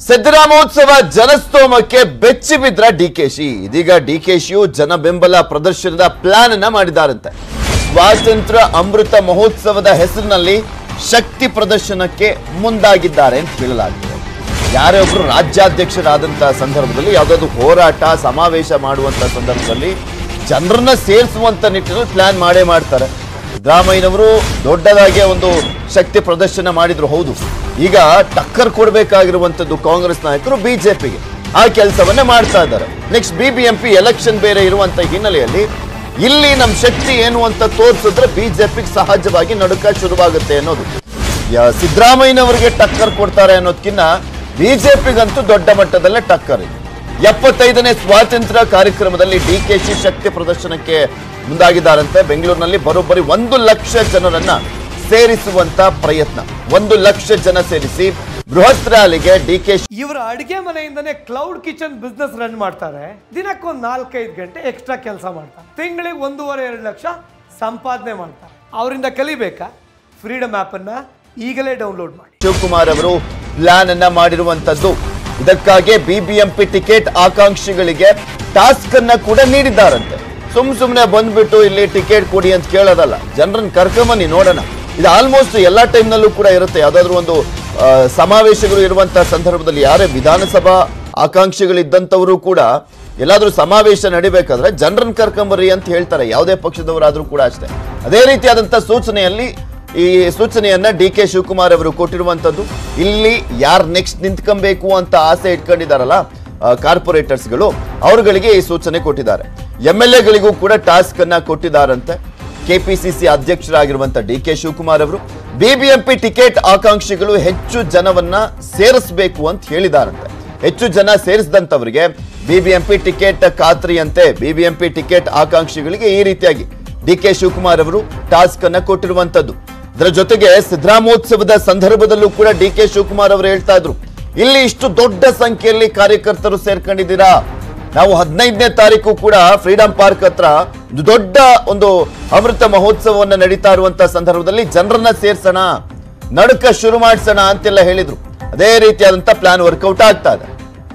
ಸಿದ್ದರಾಮೋತ್ಸವ ಜನಸ್ತೋಮಕ್ಕೆ ಬೆಚ್ಚಿ ಬಿದ್ರ ಡಿಕೆಶಿ ಇದೀಗ ಡಿಕೆಶಿಯು ಜನ ಬೆಂಬಲ ಪ್ರದರ್ಶನದ ಪ್ಲಾನ್ ಅನ್ನ ಮಾಡಿದ್ದಾರಂತೆ ಸ್ವಾತಂತ್ರ್ಯ ಅಮೃತ ಮಹೋತ್ಸವದ ಹೆಸರಿನಲ್ಲಿ ಶಕ್ತಿ ಪ್ರದರ್ಶನಕ್ಕೆ ಮುಂದಾಗಿದ್ದಾರೆ ಅಂತ ಹೇಳಲಾಗಿದೆ ಯಾರೇ ಒಬ್ರು ರಾಜ್ಯಾಧ್ಯಕ್ಷರಾದಂತ ಸಂದರ್ಭದಲ್ಲಿ ಯಾವುದಾದ್ರು ಹೋರಾಟ ಸಮಾವೇಶ ಮಾಡುವಂತ ಸಂದರ್ಭದಲ್ಲಿ ಜನರನ್ನ ಸೇರಿಸುವಂತ ನಿಟ್ಟಿನಲ್ಲಿ ಪ್ಲಾನ್ ಮಾಡೇ ಮಾಡ್ತಾರೆ ಸಿದ್ದರಾಮಯ್ಯನವರು ದೊಡ್ಡದಾಗಿ ಒಂದು ಶಕ್ತಿ ಪ್ರದರ್ಶನ ಮಾಡಿದ್ರು ಹೌದು ಈಗ ಟಕ್ಕರ್ ಕೊಡಬೇಕಾಗಿರುವಂತದ್ದು ಕಾಂಗ್ರೆಸ್ ನಾಯಕರು ಬಿಜೆಪಿಗೆ ಆ ಕೆಲಸವನ್ನ ಮಾಡ್ತಾ ಇದ್ದಾರೆ ನೆಕ್ಸ್ಟ್ ಬಿಬಿಎಂಪಿ ಎಲೆಕ್ಷನ್ ಬೇರೆ ಇರುವಂತ ಹಿನ್ನೆಲೆಯಲ್ಲಿ ಇಲ್ಲಿ ನಮ್ಮ ಶಕ್ತಿ ಏನು ಅಂತ ತೋರಿಸಿದ್ರೆ ಬಿಜೆಪಿಗೆ ಸಹಜವಾಗಿ ನಡುಕ ಶುರುವಾಗುತ್ತೆ ಅನ್ನೋದು ಯಾ- ಸಿದ್ದರಾಮಯ್ಯನವರಿಗೆ ಟಕ್ಕರ್ ಕೊಡ್ತಾರೆ ಅನ್ನೋದಕ್ಕಿಂತ ಬಿಜೆಪಿಗಂತೂ ದೊಡ್ಡ ಮಟ್ಟದಲ್ಲೇ ಟಕ್ಕರ್ ಇದೆ ಎಪ್ಪತ್ತೈದನೇ ಸ್ವಾತಂತ್ರ್ಯ ಕಾರ್ಯಕ್ರಮದಲ್ಲಿ ಡಿಕೆಶಿ ಶಕ್ತಿ ಪ್ರದರ್ಶನಕ್ಕೆ ಮುಂದಾಗಿದ್ದಾರಂತೆ ಬೆಂಗಳೂರಿನಲ್ಲಿ ಬರೋಬ್ಬರಿ ಒಂದು ಲಕ್ಷ ಜನರನ್ನ ಸೇರಿಸುವಂತ ಪ್ರಯತ್ನ ಒಂದು ಲಕ್ಷ ಜನ ಸೇರಿಸಿ ಬೃಹತ್ ರ್ಯಾಲಿಗೆ ಡಿಕೆಶಿ ಇವರ ಅಡಿಗೆ ಮನೆಯಿಂದನೇ ಕ್ಲೌಡ್ ಕಿಚನ್ ಬಿಸ್ನೆಸ್ ರನ್ ಮಾಡ್ತಾರೆ ದಿನಕ್ಕೊಂದು ನಾಲ್ಕೈದು ಗಂಟೆ ಎಕ್ಸ್ಟ್ರಾ ಕೆಲಸ ಮಾಡ್ತಾರೆ ತಿಂಗಳಿಗೆ ಒಂದೂವರೆ ಎರಡು ಲಕ್ಷ ಸಂಪಾದನೆ ಮಾಡ್ತಾರೆ ಅವರಿಂದ ಕಲಿಬೇಕಾ ಫ್ರೀಡಮ್ ಆ್ಯಪನ್ನು ಈಗಲೇ ಡೌನ್ಲೋಡ್ ಮಾಡಿ ಶಿವಕುಮಾರ್ ಅವರು ಪ್ಲಾನ್ ಅನ್ನ ಮಾಡಿರುವಂತದ್ದು ಇದಕ್ಕಾಗಿ ಬಿಬಿಎಂಪಿ ಟಿಕೆಟ್ ಆಕಾಂಕ್ಷಿಗಳಿಗೆ ಟಾಸ್ಕ್ ಅನ್ನ ಕೂಡ ನೀಡಿದ್ದಾರಂತೆ ಸುಮ್ ಸುಮ್ನೆ ಬಂದ್ಬಿಟ್ಟು ಇಲ್ಲಿ ಟಿಕೆಟ್ ಕೊಡಿ ಅಂತ ಕೇಳೋದಲ್ಲ ಜನರನ್ನ ಕರ್ಕೊಂಬನ್ನಿ ನೋಡೋಣ ಇದು ಆಲ್ಮೋಸ್ಟ್ ಎಲ್ಲಾ ಟೈಮ್ನಲ್ಲೂ ಕೂಡ ಇರುತ್ತೆ ಯಾವ್ದಾದ್ರು ಒಂದು ಆ, ಸಮಾವೇಶಗಳು ಇರುವಂತಹ ಸಂದರ್ಭದಲ್ಲಿ ಯಾರೇ ವಿಧಾನಸಭಾ ಆಕಾಂಕ್ಷಿಗಳಿದ್ದಂಥವರು ಕೂಡ ಎಲ್ಲಾದ್ರೂ ಸಮಾವೇಶ ನಡಿಬೇಕಾದ್ರೆ ಜನರನ್ನ ಕರ್ಕೊಂಬರ್ರಿ ಅಂತ ಹೇಳ್ತಾರೆ ಯಾವುದೇ ಪಕ್ಷದವರಾದ್ರೂ ಕೂಡ ಅಷ್ಟೇ ಅದೇ ರೀತಿಯಾದಂಥ ಸೂಚನೆಯಲ್ಲಿ ಈ ಸೂಚನೆಯನ್ನ ಡಿ ಕೆ ಶಿವಕುಮಾರ್ ಅವರು ಕೊಟ್ಟಿರುವಂತದ್ದು ಇಲ್ಲಿ ಯಾರು ನೆಕ್ಸ್ಟ್ ನಿಂತ್ಕೊಬೇಕು ಅಂತ ಆಸೆ ಇಟ್ಕೊಂಡಿದಾರಲ್ಲ ಕಾರ್ಪೊರೇಟರ್ಸ್ಗಳು ಅವರುಗಳಿಗೆ ಈ ಸೂಚನೆ ಕೊಟ್ಟಿದ್ದಾರೆ ಎಂ ಎಲ್ ಎಗಳಿಗೂ ಕೂಡ ಟಾಸ್ಕ್ ಅನ್ನ ಕೊಟ್ಟಿದ್ದಾರಂತೆ ಕೆಪಿಸಿಸಿ ಅಧ್ಯಕ್ಷರಾಗಿರುವಂತ ಡಿ ಕೆ ಶಿವಕುಮಾರ್ ಅವರು ಬಿಬಿಎಂಪಿ ಟಿಕೆಟ್ ಆಕಾಂಕ್ಷಿಗಳು ಹೆಚ್ಚು ಜನವನ್ನ ಸೇರಿಸಬೇಕು ಅಂತ ಹೇಳಿದಾರಂತೆ ಹೆಚ್ಚು ಜನ ಸೇರಿಸಿದಂತವರಿಗೆ ಬಿಬಿಎಂಪಿ ಟಿಕೆಟ್ ಖಾತ್ರಿಯಂತೆ ಬಿಬಿಎಂಪಿ ಟಿಕೆಟ್ ಆಕಾಂಕ್ಷಿಗಳಿಗೆ ಈ ರೀತಿಯಾಗಿ ಡಿ ಕೆ ಶಿವಕುಮಾರ್ ಅವರು ಟಾಸ್ಕ್ ಅನ್ನ ಕೊಟ್ಟಿರುವಂತದ್ದು ಇದರ ಜೊತೆಗೆ ಸಿದ್ದರಾಮೋತ್ಸವದ ಸಂದರ್ಭದಲ್ಲೂ ಕೂಡ ಡಿ ಕೆ ಶಿವಕುಮಾರ್ ಅವರು ಹೇಳ್ತಾ ಇದ್ರು ಇಲ್ಲಿ ಇಷ್ಟು ದೊಡ್ಡ ಸಂಖ್ಯೆಯಲ್ಲಿ ಕಾರ್ಯಕರ್ತರು ಸೇರ್ಕೊಂಡಿದ್ದೀರಾ ನಾವು ಹದಿನೈದನೇ ತಾರೀಕು ಕೂಡ ಫ್ರೀಡಂ ಪಾರ್ಕ್ ಹತ್ರ ಒಂದು ದೊಡ್ಡ ಒಂದು ಅಮೃತ ಮಹೋತ್ಸವವನ್ನ ನಡೀತಾ ಇರುವಂತ ಸಂದರ್ಭದಲ್ಲಿ ಜನರನ್ನ ಸೇರ್ಸೋಣ ನಡುಕ ಶುರು ಮಾಡಿಸೋಣ ಅಂತೆಲ್ಲ ಹೇಳಿದ್ರು ಅದೇ ರೀತಿಯಾದಂತ ಪ್ಲಾನ್ ವರ್ಕೌಟ್ ಆಗ್ತಾ ಇದೆ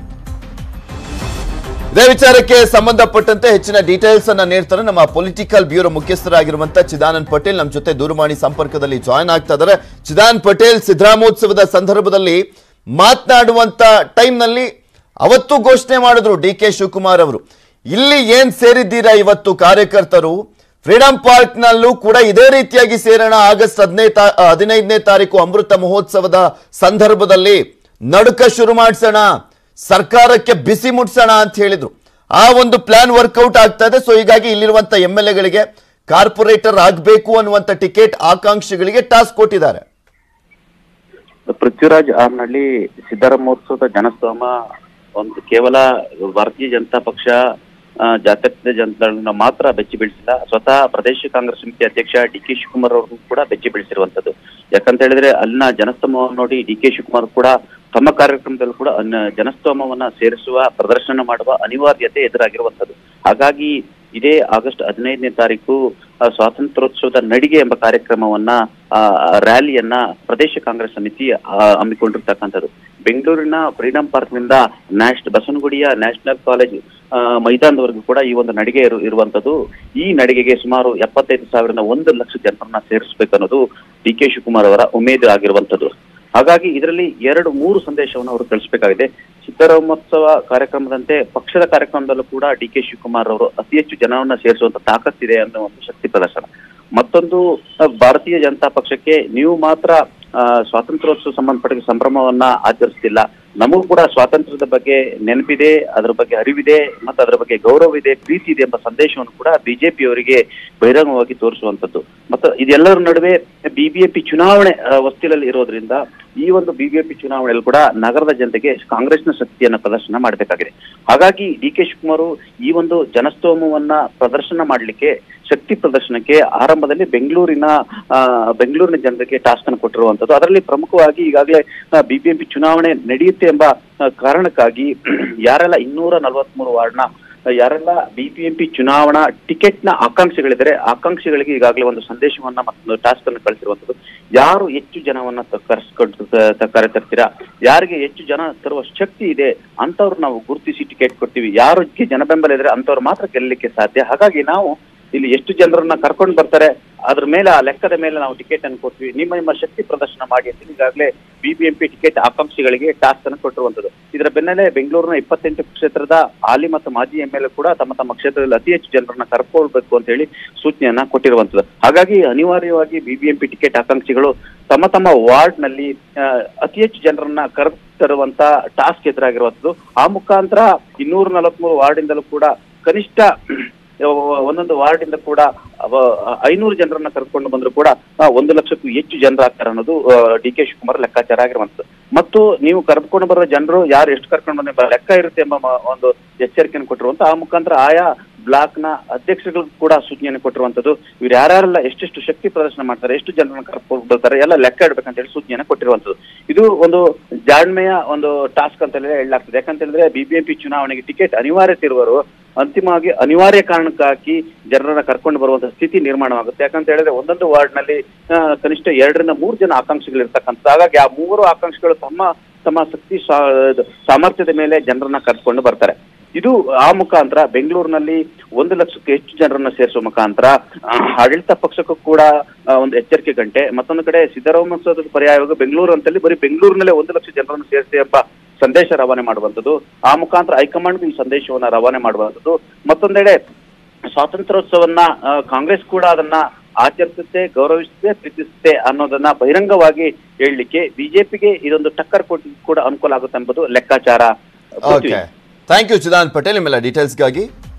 ಇದೇ ವಿಚಾರಕ್ಕೆ ಸಂಬಂಧಪಟ್ಟಂತೆ ಹೆಚ್ಚಿನ ಡೀಟೇಲ್ಸ್ ಅನ್ನ ನೀಡ್ತಾರೆ ನಮ್ಮ ಪೊಲಿಟಿಕಲ್ ಬ್ಯೂರೋ ಮುಖ್ಯಸ್ಥರಾಗಿರುವಂತ ಚಿದಾನಂದ್ ಪಟೇಲ್ ನಮ್ಮ ಜೊತೆ ದೂರವಾಣಿ ಸಂಪರ್ಕದಲ್ಲಿ ಜಾಯ್ನ್ ಆಗ್ತಾ ಇದ್ದಾರೆ ಚಿದಾನಂದ್ ಪಟೇಲ್ ಸಿದ್ದರಾಮೋತ್ಸವದ ಸಂದರ್ಭದಲ್ಲಿ ಮಾತನಾಡುವಂತ ಟೈಮ್ನಲ್ಲಿ ಅವತ್ತು ಘೋಷಣೆ ಮಾಡಿದ್ರು ಡಿ ಕೆ ಶಿವಕುಮಾರ್ ಅವರು ಇಲ್ಲಿ ಏನ್ ಸೇರಿದ್ದೀರಾ ಇವತ್ತು ಕಾರ್ಯಕರ್ತರು ಫ್ರೀಡಂ ಪಾರ್ಕ್ ನಲ್ಲೂ ಕೂಡ ಇದೇ ರೀತಿಯಾಗಿ ಸೇರೋಣ ಆಗಸ್ಟ್ ಹದಿನೈದು ಹದಿನೈದನೇ ತಾರೀಕು ಅಮೃತ ಮಹೋತ್ಸವದ ಸಂದರ್ಭದಲ್ಲಿ ನಡುಕ ಶುರು ಮಾಡಿಸೋಣ ಸರ್ಕಾರಕ್ಕೆ ಬಿಸಿ ಮುಟ್ಸೋಣ ಅಂತ ಹೇಳಿದ್ರು ಆ ಒಂದು ಪ್ಲಾನ್ ವರ್ಕೌಟ್ ಆಗ್ತಾ ಇದೆ ಸೊ ಹೀಗಾಗಿ ಇಲ್ಲಿರುವಂತ ಎಂ ಎಲ್ ಎಗಳಿಗೆ ಕಾರ್ಪೊರೇಟರ್ ಆಗಬೇಕು ಅನ್ನುವಂತ ಟಿಕೆಟ್ ಆಕಾಂಕ್ಷಿಗಳಿಗೆ ಟಾಸ್ಕ್ ಕೊಟ್ಟಿದ್ದಾರೆ ಪೃಥ್ವಿರಾಜ್ ಆರ್ನಹಳ್ಳಿ ಸಿದ್ದರಾಮೋತ್ಸವದ ಜನಸ್ತೋಮ ಒಂದು ಕೇವಲ ಭಾರತೀಯ ಜನತಾ ಪಕ್ಷ ಆ, ಜಾತ್ಯತೀತ ಜನತಾದಳನ ಮಾತ್ರ ಬೆಚ್ಚಿ ಬೀಳಿಸಿಲ್ಲ ಸ್ವತಃ ಪ್ರದೇಶ ಕಾಂಗ್ರೆಸ್ ಸಮಿತಿ ಅಧ್ಯಕ್ಷ ಡಿ ಕೆ ಶಿವಕುಮಾರ್ ಅವರು ಕೂಡ ಬೆಚ್ಚಿ ಬೀಳಿಸಿರುವಂತದ್ದು ಯಾಕಂತ ಹೇಳಿದ್ರೆ ಅಲ್ಲಿನ ಜನಸ್ತೋಮವನ್ನು ನೋಡಿ ಡಿ ಕೆ ಶಿವಕುಮಾರ್ ಕೂಡ ತಮ್ಮ ಕಾರ್ಯಕ್ರಮದಲ್ಲೂ ಕೂಡ ಅನ್ನ- ಜನಸ್ತೋಮವನ್ನ ಸೇರಿಸುವ ಪ್ರದರ್ಶನ ಮಾಡುವ ಅನಿವಾರ್ಯತೆ ಎದುರಾಗಿರುವಂತದ್ದು ಹಾಗಾಗಿ ಇದೇ ಆಗಸ್ಟ್ ಹದಿನೈದನೇ ತಾರೀಕು ಆ, ಸ್ವಾತಂತ್ರ್ಯೋತ್ಸವದ ನಡಿಗೆ ಎಂಬ ಕಾರ್ಯಕ್ರಮವನ್ನ ಆ, ರ್ಯಾಲಿಯನ್ನ ಪ್ರದೇಶ ಕಾಂಗ್ರೆಸ್ ಸಮಿತಿ ಆ, ಹಮ್ಮಿಕೊಂಡಿರ್ತಕ್ಕಂಥದ್ದು ಬೆಂಗಳೂರಿನ ಫ್ರೀಡಂ ಪಾರ್ಕ್ನಿಂದ ನ್ಯಾಷ್ ಬಸವನಗುಡಿಯ ನ್ಯಾಷನಲ್ ಕಾಲೇಜ್ ಆ, ಮೈದಾನದವರೆಗೂ ಕೂಡ ಈ ಒಂದು ನಡಿಗೆ ಇರು ಇರುವಂತದ್ದು ಈ ನಡಿಗೆಗೆ ಸುಮಾರು ಎಪ್ಪತ್ತೈದು ಸಾವಿರದಿಂದ ಒಂದು ಲಕ್ಷ ಜನರನ್ನ ಸೇರಿಸಬೇಕು ಅನ್ನೋದು ಡಿ ಕೆ ಶಿವಕುಮಾರ್ ಅವರ ಉಮೇದು ಆಗಿರುವಂತದ್ದು ಹಾಗಾಗಿ ಇದರಲ್ಲಿ ಎರಡು ಮೂರು ಸಂದೇಶವನ್ನು ಅವರು ತಿಳಿಸಬೇಕಾಗಿದೆ ಸಿದ್ದರಾಮೋತ್ಸವ ಕಾರ್ಯಕ್ರಮದಂತೆ ಪಕ್ಷದ ಕಾರ್ಯಕ್ರಮದಲ್ಲೂ ಕೂಡ ಡಿ ಕೆ ಶಿವಕುಮಾರ್ ಅವರು ಅತಿ ಹೆಚ್ಚು ಜನವನ್ನ ಸೇರಿಸುವಂತ ತಾಕತ್ತಿದೆ ಅನ್ನೋ ಒಂದು ಶಕ್ತಿ ಪ್ರದರ್ಶನ ಮತ್ತೊಂದು ಆ, ಭಾರತೀಯ ಜನತಾ ಪಕ್ಷಕ್ಕೆ ನೀವು ಮಾತ್ರ ಆ, ಸ್ವಾತಂತ್ರ್ಯೋತ್ಸವ ಸಂಬಂಧಪಟ್ಟ ಸಂಭ್ರಮವನ್ನ ಆಚರಿಸ್ತಿಲ್ಲ ನಮಗೂ ಕೂಡ ಸ್ವಾತಂತ್ರ್ಯದ ಬಗ್ಗೆ ನೆನಪಿದೆ ಅದರ ಬಗ್ಗೆ ಅರಿವಿದೆ ಮತ್ತು ಅದರ ಬಗ್ಗೆ ಗೌರವ ಇದೆ ಪ್ರೀತಿ ಇದೆ ಎಂಬ ಸಂದೇಶವನ್ನು ಕೂಡ ಬಿಜೆಪಿಯವರಿಗೆ ಬಹಿರಂಗವಾಗಿ ತೋರಿಸುವಂತದ್ದು ಮತ್ತು ಇದೆಲ್ಲರ ನಡುವೆ ಬಿಬಿಎಂಪಿ ಚುನಾವಣೆ ಆ, ಹೊಸ್ತಿಲಲ್ಲಿ ಇರೋದ್ರಿಂದ ಈ ಒಂದು ಬಿಬಿಎಂಪಿ ಚುನಾವಣೆಯಲ್ಲಿ ಕೂಡ ನಗರದ ಜನತೆಗೆ ಕಾಂಗ್ರೆಸ್ನ ಶಕ್ತಿಯನ್ನ ಪ್ರದರ್ಶನ ಮಾಡಬೇಕಾಗಿದೆ ಹಾಗಾಗಿ ಡಿ ಕೆ ಶಿವಕುಮಾರ್ ಈ ಒಂದು ಜನಸ್ತೋಮವನ್ನ ಪ್ರದರ್ಶನ ಮಾಡಲಿಕ್ಕೆ ಶಕ್ತಿ ಪ್ರದರ್ಶನಕ್ಕೆ ಆರಂಭದಲ್ಲಿ ಬೆಂಗಳೂರಿನ ಆ, ಬೆಂಗಳೂರಿನ ಜನರಿಗೆ ಟಾಸ್ಕ್ ಅನ್ನು ಕೊಟ್ಟಿರುವಂತದ್ದು ಅದರಲ್ಲಿ ಪ್ರಮುಖವಾಗಿ ಈಗಾಗಲೇ ಬಿಬಿಎಂಪಿ ಚುನಾವಣೆ ನಡೆಯುತ್ತೆ ಎಂಬ ಆ, ಕಾರಣಕ್ಕಾಗಿ ಯಾರೆಲ್ಲ ಇನ್ನೂರ ನಲವತ್ಮೂರು ವಾರ್ಡ್ನ ಯಾರೆಲ್ಲ ಬಿಬಿಎಂಪಿ ಚುನಾವಣಾ ಟಿಕೆಟ್ ನ ಆಕಾಂಕ್ಷಿಗಳಿದ್ದಾರೆ ಆಕಾಂಕ್ಷಿಗಳಿಗೆ ಈಗಾಗಲೇ ಒಂದು ಸಂದೇಶವನ್ನ ಮತ್ತು ಟಾಸ್ಕ್ ಅನ್ನು ಕಳಿಸಿರುವಂತದ್ದು ಯಾರು ಹೆಚ್ಚು ಜನವನ್ನ ತ- ಕರೆಸ್ಕೊಂಡು ತ- ತ- ಕರೆತರ್ತೀರಾ ಯಾರಿಗೆ ಹೆಚ್ಚು ಜನ ತರುವ ಶಕ್ತಿ ಇದೆ ಅಂತವ್ರು ನಾವು ಗುರುತಿಸಿ ಟಿಕೆಟ್ ಕೊಡ್ತೀವಿ ಯಾರಿಗೆ ಜನ ಬೆಂಬಲ ಇದ್ರೆ ಅಂತವ್ರು ಮಾತ್ರ ಗೆಲ್ಲಲಿಕ್ಕೆ ಸಾಧ್ಯ ಹಾಗಾಗಿ ನಾವು ಇಲ್ಲಿ ಎಷ್ಟು ಜನರನ್ನ ಕರ್ಕೊಂಡು ಬರ್ತಾರೆ ಅದ್ರ ಮೇಲೆ ಆ ಲೆಕ್ಕದ ಮೇಲೆ ನಾವು ಟಿಕೆಟ್ ಅನ್ನು ಕೊಡ್ತೀವಿ ನಿಮ್ಮ ನಿಮ್ಮ ಶಕ್ತಿ ಪ್ರದರ್ಶನ ಮಾಡಿ ಅಂತ ಈಗಾಗಲೇ ಬಿಬಿಎಂಪಿ ಟಿಕೆಟ್ ಆಕಾಂಕ್ಷಿಗಳಿಗೆ ಟಾಸ್ಕ್ ಅನ್ನು ಕೊಟ್ಟಿರುವಂತದ್ದು ಇದರ ಬೆನ್ನಲ್ಲೇ ಬೆಂಗಳೂರಿನ ಇಪ್ಪತ್ತೆಂಟು ಕ್ಷೇತ್ರದ ಹಾಲಿ ಮತ್ತು ಮಾಜಿ ಎಂ ಎಲ್ ಕೂಡ ತಮ್ಮ ತಮ್ಮ ಕ್ಷೇತ್ರದಲ್ಲಿ ಅತಿ ಹೆಚ್ಚು ಜನರನ್ನ ಕರ್ಕೊಳ್ಬೇಕು ಅಂತ ಹೇಳಿ ಸೂಚನೆಯನ್ನ ಕೊಟ್ಟಿರುವಂತದ್ದು ಹಾಗಾಗಿ ಅನಿವಾರ್ಯವಾಗಿ ಬಿಬಿಎಂಪಿ ಟಿಕೆಟ್ ಆಕಾಂಕ್ಷಿಗಳು ತಮ್ಮ ತಮ್ಮ ವಾರ್ಡ್ ನಲ್ಲಿ ಆ, ಅತಿ ಹೆಚ್ಚು ಜನರನ್ನ ಕರೆದು ತರುವಂತ ಟಾಸ್ಕ್ ಎದುರಾಗಿರುವಂತದ್ದು ಆ ಮುಖಾಂತರ ಇನ್ನೂರ ನಲವತ್ಮೂರು ವಾರ್ಡಿಂದಲೂ ಕೂಡ ಕನಿಷ್ಠ ಒಂದೊಂದು ವಾರ್ಡ್ ಇಂದ ಕೂಡ ಅವ- ಐನೂರು ಜನರನ್ನ ಕರೆದುಕೊಂಡು ಬಂದ್ರು ಕೂಡ ಆ, ಒಂದು ಲಕ್ಷಕ್ಕೂ ಹೆಚ್ಚು ಜನರಾಗ್ತಾರೆ ಅನ್ನೋದು ಡಿ ಕೆ ಶಿವಕುಮಾರ್ ಲೆಕ್ಕಾಚಾರ ಆಗಿರುವಂತದ್ದು ಮತ್ತು ನೀವು ಕರೆದುಕೊಂಡು ಬರೋ ಜನರು ಯಾರು ಎಷ್ಟು ಕರ್ಕೊಂಡು ಬಂದ ಲೆಕ್ಕ ಇರುತ್ತೆ ಎಂಬ ಮ- ಒಂದು ಎಚ್ಚರಿಕೆಯನ್ನು ಕೊಟ್ಟಿರುವಂತ ಆ ಮುಖಾಂತರ ಆಯಾ ಬ್ಲಾಕ್ ನ ಅಧ್ಯಕ್ಷರುಗಳು ಕೂಡ ಸೂಚನೆಯನ್ನು ಕೊಟ್ಟಿರುವಂತದ್ದು ಇವ್ರು ಯಾರ್ಯಾರೆಲ್ಲ ಎಷ್ಟೆಷ್ಟು ಶಕ್ತಿ ಪ್ರದರ್ಶನ ಮಾಡ್ತಾರೆ ಎಷ್ಟು ಜನರನ್ನ ಕರ್ಕೊಂಡು ಬರ್ತಾರೆ ಎಲ್ಲ ಲೆಕ್ಕ ಇಡ್ಬೇಕಂತ ಹೇಳಿ ಸೂಚನೆಯನ್ನು ಕೊಟ್ಟಿರುವಂತದ್ದು ಇದು ಒಂದು ಜಾಣ್ಮೆಯ ಒಂದು ಟಾಸ್ಕ್ ಅಂತ ಹೇಳಿ ಹೇಳಲಾಗ್ತದೆ ಯಾಕಂತ ಹೇಳಿದ್ರೆ ಬಿಬಿಎಂಪಿ ಚುನಾವಣೆಗೆ ಟಿಕೆಟ್ ಅನಿವಾರ್ಯತೆ ಇರುವರು ಅಂತಿಮವಾಗಿ ಅನಿವಾರ್ಯ ಕಾರಣಕ್ಕಾಗಿ ಜನರನ್ನ ಕರ್ಕೊಂಡು ಬರುವಂತ ಸ್ಥಿತಿ ನಿರ್ಮಾಣವಾಗುತ್ತೆ ಯಾಕಂತ ಹೇಳಿದ್ರೆ ಒಂದೊಂದು ವಾರ್ಡ್ ನಲ್ಲಿ ಆ, ಕನಿಷ್ಠ ಎರಡರಿಂದ ಮೂರು ಜನ ಆಕಾಂಕ್ಷಿಗಳು ಇರ್ತಕ್ಕಂಥ ಹಾಗಾಗಿ ಆ ಮೂವರು ಆಕಾಂಕ್ಷಿಗಳು ತಮ್ಮ ತಮ್ಮ ಶಕ್ತಿ ಸಾ- ಇದು ಸಾಮರ್ಥ್ಯದ ಮೇಲೆ ಜನರನ್ನ ಕರ್ಕೊಂಡು ಬರ್ತಾರೆ ಇದು ಆ ಮುಖಾಂತರ ಬೆಂಗಳೂರಿನಲ್ಲಿ ಒಂದು ಲಕ್ಷಕ್ಕೆ ಹೆಚ್ಚು ಜನರನ್ನ ಸೇರಿಸುವ ಮುಖಾಂತರ ಆ, ಆಡಳಿತ ಪಕ್ಷಕ್ಕೂ ಕೂಡ ಆ, ಒಂದು ಎಚ್ಚರಿಕೆ ಗಂಟೆ ಮತ್ತೊಂದು ಕಡೆ ಸಿದ್ದರಾಮಯ್ಯ ಪರ್ಯಾಯವಾಗಿ ಬೆಂಗಳೂರು ಅಂತಲ್ಲಿ ಬರೀ ಬೆಂಗಳೂರಿನಲ್ಲೇ ಒಂದು ಲಕ್ಷ ಜನರನ್ನು ಸೇರಿಸಿ ಎಂಬ ಸಂದೇಶ ರವಾನೆ ಮಾಡುವಂಥದ್ದು ಆ ಮುಖಾಂತರ ಹೈಕಮಾಂಡ್ ಈ ಸಂದೇಶವನ್ನ ರವಾನೆ ಮಾಡುವಂಥದ್ದು ಮತ್ತೊಂದೆಡೆ ಸ್ವಾತಂತ್ರ್ಯೋತ್ಸವನ್ನ ಆ, ಕಾಂಗ್ರೆಸ್ ಕೂಡ ಅದನ್ನ ಆಚರಿಸುತ್ತೆ ಗೌರವಿಸುತ್ತೆ ಪ್ರೀತಿಸುತ್ತೆ ಅನ್ನೋದನ್ನ ಬಹಿರಂಗವಾಗಿ ಹೇಳಲಿಕ್ಕೆ ಬಿಜೆಪಿಗೆ ಇದೊಂದು ಟಕ್ಕರ್ ಕೊಟ್ಟು ಕೂಡ ಅನುಕೂಲ ಆಗುತ್ತೆ ಎಂಬುದು ಲೆಕ್ಕಾಚಾರ okay thank you Chidanand Patel ನಿಮ್ಮೆಲ್ಲ ಡೀಟೇಲ್ಸ್ಗಾಗಿ